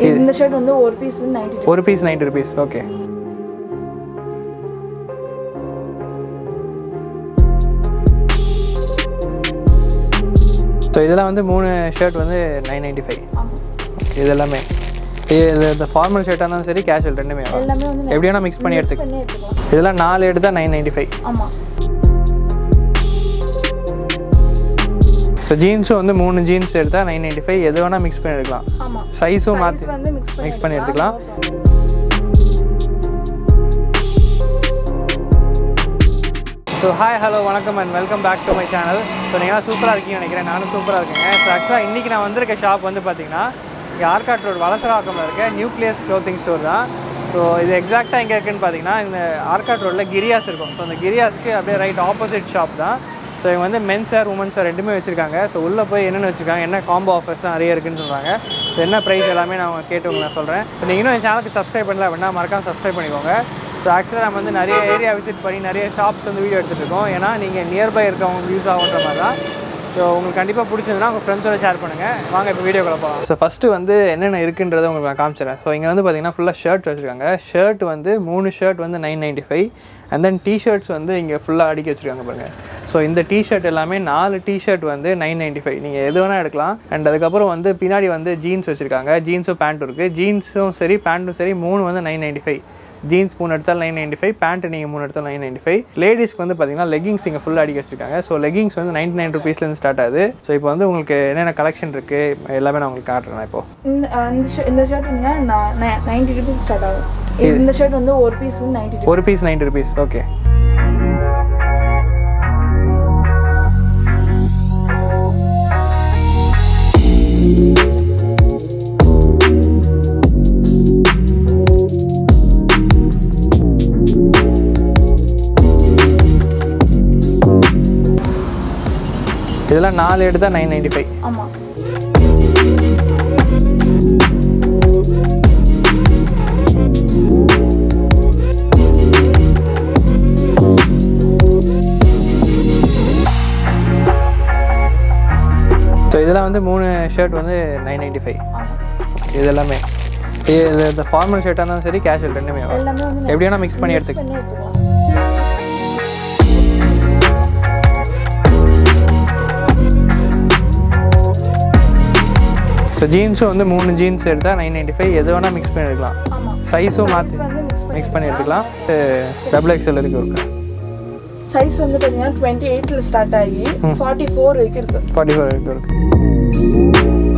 இந்த ஷர்ட் வந்து ஒரு பீஸ் நைன்டி ஒரு piece ninety rupees okay so இதெல்லாம் வந்து மூணு ஷர்ட் வந்து நைன் நைன்ட்டி ஃபைவ் இது எல்லாமே இது இது இந்த ஃபார்மல் ஷர்ட்டாக இருந்தாலும் சரி கேஷுவல் ரெண்டுமே வரும். எல்லாமே வந்து எப்படி வேணால் மிக்ஸ் பண்ணி எடுத்துக்க பண்ணி எடுத்துக்கலாம் இதெல்லாம் நாலு எடுத்தால் நைன் நைன்ட்டி ஃபைவ் ஆமாம் ஸோ ஜீன்ஸும் வந்து மூணு ஜீன்ஸ் எடுத்தால் நைன் நைன்ட்டி ஃபைவ் எது வேணால் மிக்ஸ் பண்ணி எடுக்கலாம் ஆமாம் சைஸும் மாற்றி வந்து மிக்ஸ் பண்ணி மிக்ஸ் பண்ணி எடுத்துக்கலாம் ஸோ ஹாய் ஹலோ வணக்கம் and welcome back to my channel so நீங்கள் சூப்பராக இருக்கீங்கன்னு நினைக்கிறேன் நானும் சூப்பராக இருக்கேங்க ஸோ ஆக்சுவலாக இன்றைக்கி நான் வந்திருக்க ஷாப் வந்து பார்த்தீங்கன்னா இங்கே ஆர்காட் ரோடு வலசராக்கமில் இருக்க நியூக்ளியஸ் க்ளோத்திங் ஸ்டோர் தான் ஸோ இது எக்ஸாக்டாக எங்கே இருக்குன்னு பார்த்தீங்கன்னா இந்த ஆர்காட் ரோட்டில் கிரியாஸ் இருக்கும் ஸோ அந்த கிரியாஸ்க்கு அப்படியே ரைட் ஆப்போசிட் ஷாப் தான் ஸோ இவங்க வந்து மென்ஸ் வேர் உமன்ஸ் வேர் ரெண்டுமே வச்சுருக்காங்க ஸோ உள்ளே போய் என்னென்ன வச்சுருக்காங்க என்ன காம்போ ஆஃபர்ஸ்லாம் நிறைய இருக்குன்னு சொல்கிறாங்க ஸோ என்ன ப்ரைஸ் எல்லாமே நான் அவங்க கேட்டு உங்களுக்கு நான் சொல்கிறேன் ஸோ நீங்கள் இன்னும் என் சேனலுக்கு சப்ஸ்கிரைப் பண்ணல அப்படின்னா மறக்காம சப்ஸ்கிரைப் பண்ணிக்கோங்க ஸோ ஆக்சுவலாக நம்ம வந்து நிறைய ஏரியா விசிட் பண்ணி நிறைய ஷாப்ஸ் வந்து வீடியோ எடுத்துகிட்டு இருக்கோம் ஏன்னா நீங்கள் நியர்பை இருக்கவங்க யூஸ் ஆகுன்ற மாதிரி தான் ஸோ உங்களுக்கு கண்டிப்பாக பிடிச்சதுன்னா உங்கள் ஃப்ரெண்ட்ஸோட ஷேர் பண்ணுங்கள் வாங்க இப்போ வீடியோக்குள்ள போகலாம் ஸோ ஃபஸ்ட்டு வந்து என்னென்ன இருக்குன்றதை உங்களுக்கு நான் காமிச்சிடுறேன் ஸோ இங்கே வந்து பார்த்தீங்கன்னா ஃபுல்லாக ஷர்ட் வச்சுருக்காங்க ஷர்ட் வந்து மூணு ஷர்ட் வந்து nine ninety five and then t-shirts வந்து இங்கே ஃபுல்லாக அடுக்கி வச்சுருக்காங்க பாருங்கள் ஸோ இந்த டிஷர்ட் எல்லாமே நாலு டிஷர்ட் வந்து நைன் நைன்ட்டி ஃபைவ் நீங்கள் எது வேணால் எடுக்கலாம் அண்ட் அதுக்கப்புறம் வந்து பின்னாடி வந்து ஜீன்ஸ் வச்சுருக்காங்க ஜீன்ஸும் பேண்ட்டும் இருக்குது ஜீன்ஸும் சரி பேண்ட்டும் சரி மூணு வந்து நைன் நைன்ட்டி ஃபைவ் ஜீன்ஸ் மூணு எடுத்தால் நைன் நைன்ட்டி ஃபைவ் பேண்ட் நீங்கள் மூணு எடுத்தால் நைன் நைன்ட்டி ஃபைவ் லேடிஸ்க்கு வந்து பார்த்தீங்கன்னா லெகிங்ஸ் இங்கே ஃபுல்லாக அடிக்க வச்சிருக்காங்க ஸோ லெகிங்ஸ் வந்து நைன்டி நைன் ருபீஸ்லேருந்து ஸ்டார்ட் ஆகுது ஸோ இப்போ வந்து உங்களுக்கு என்னென்ன கலெக்ஷன் இருக்குது எல்லாமே நான் உங்களுக்கு காட்டுறேன் இப்போ இந்த அஹ் இந்த ஷர்ட் இந்த ஷர்ட் வந்து நைன்டி ருபீஸ் ஸ்டார்ட் ஆகும் இந்த ஷர்ட் வந்து ஒரு பீஸ் நைன்டி ஒரு பீஸ் நைன்ட்டி ருபீஸ் ஓகே இதெல்லாம் நாலு எடுத்தால் நைன் நைன்ட்டி ஃபைவ் ஆமாம் ஸோ இதெல்லாம் வந்து மூணு ஷர்ட் வந்து நைன் நைன்ட்டி ஃபைவ் ஆமாம் இது எல்லாமே இது இது இந்த ஃபார்மல் ஷர்ட்டாக இருந்தாலும் சரி கேஷுவல் ரெண்டுமே வரும். எல்லாமே வந்து எப்படி வேணால் மிக்ஸ் பண்ணி எடுத்துக்க பண்ணி எடுத்துக்கலாம் ஸோ ஜீன்ஸும் வந்து மூணு ஜீன்ஸ் எடுத்தால் நைன் நைன்ட்டி ஃபைவ் எது வேணால் மிக்ஸ் பண்ணி எடுக்கலாம் ஆமாம் சைஸும் மாற்றி வந்து மிக்ஸ் பண்ணி மிக்ஸ் பண்ணி எடுத்துக்கலாம் டபுள் எக்ஸ்எல் இருக்கு இருக்கு சைஸ் வந்து பார்த்தீங்கன்னா டுவெண்ட்டி எயிட்டில் ஸ்டார்ட் ஆகி ஃபார்ட்டி ஃபோர் வரைக்கும் இருக்கு ஃபார்ட்டி ஃபோர் இருக்கு இருக்கு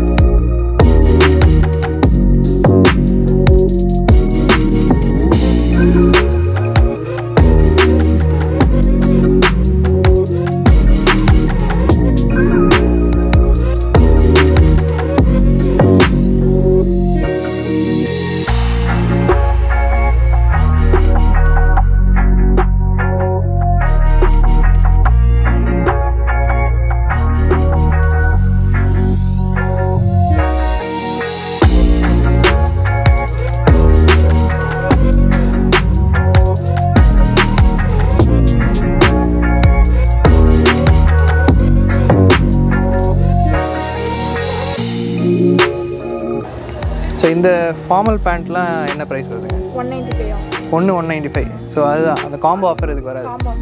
ஸோ இந்த ஃபார்மல் பேண்ட்லாம் என்ன ப்ரைஸ் வருதுங்க ஒன் நைன்டி ஃபைவ் ஒன்று ஒன் நைன்ட்டி ஃபைவ் ஸோ அதுதான் அந்த காம்போ ஆஃபர் இதுக்கு வராது ஆமாம்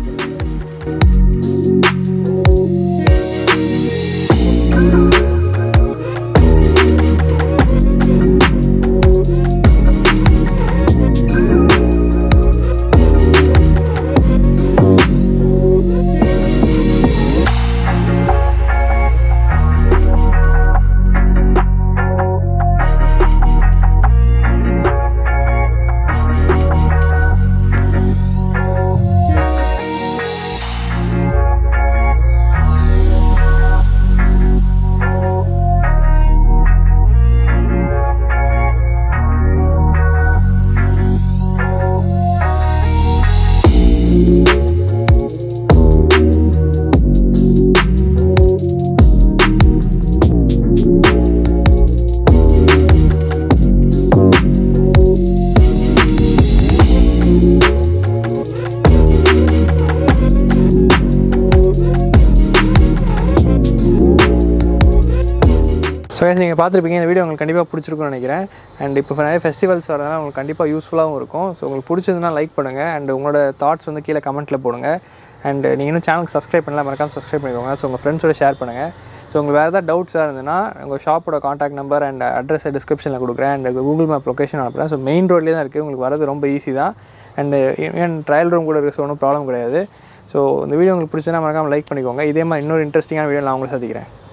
guys நீங்கள் பார்த்துருப்பீங்க இந்த வீடியோ உங்களுக்கு கண்டிப்பாக பிடிச்சிருக்கும்னு நினைக்கிறேன் அண்ட் இப்போ நிறைய ஃபெஸ்டிவல்ஸ் வரதுனால உங்களுக்கு கண்டிப்பாக யூஸ்ஃபுல்லாகவும் இருக்கும் ஸோ உங்களுக்கு பிடிச்சதுன்னா லைக் பண்ணுங்கள் அண்ட் உங்களோட தாட்ஸ் வந்து கீழே கமெண்ட்டில் போடுங்க அண்ட் நீங்கள் இன்னும் சேனலுக்கு சப்ஸ்கிரைப் பண்ணலாம் மறக்காம சப்ஸ்கிரைப் பண்ணிக்கோங்க ஸோ உங்கள் ஃப்ரெண்ட்ஸோட ஷேர் பண்ணுங்கள் ஸோ உங்களுக்கு வேறு ஏதாவது டவுட்ஸாக இருந்ததுன்னா உங்கள் ஷாப்போட காண்டாக்ட் நம்பர் அண்ட் அட்ரஸை டிஸ்கிரிப்ஷனில் கொடுக்குறேன் அண்ட் கூகுள் மேப் லொக்கேஷன் அனுப்புகிறேன் ஸோ மெயின் ரோட்லேயே தான் இருக்குது உங்களுக்கு வரது ரொம்ப ஈஸி தான் அண்டு ஈவன் ட்ரையல் ரூம் கூட இருக்குது ஸோ ஒன்றும் ப்ராப்ளம் கிடையாது ஸோ இந்த வீடியோ உங்களுக்கு பிடிச்சதுன்னா மறக்காம லைக் பண்ணிக்கோங்க இதே மாதிரி இன்னொரு இன்ட்ரெஸ்டிங்கான வீடியோ நான் உங்களை சந்திக்கிறேன்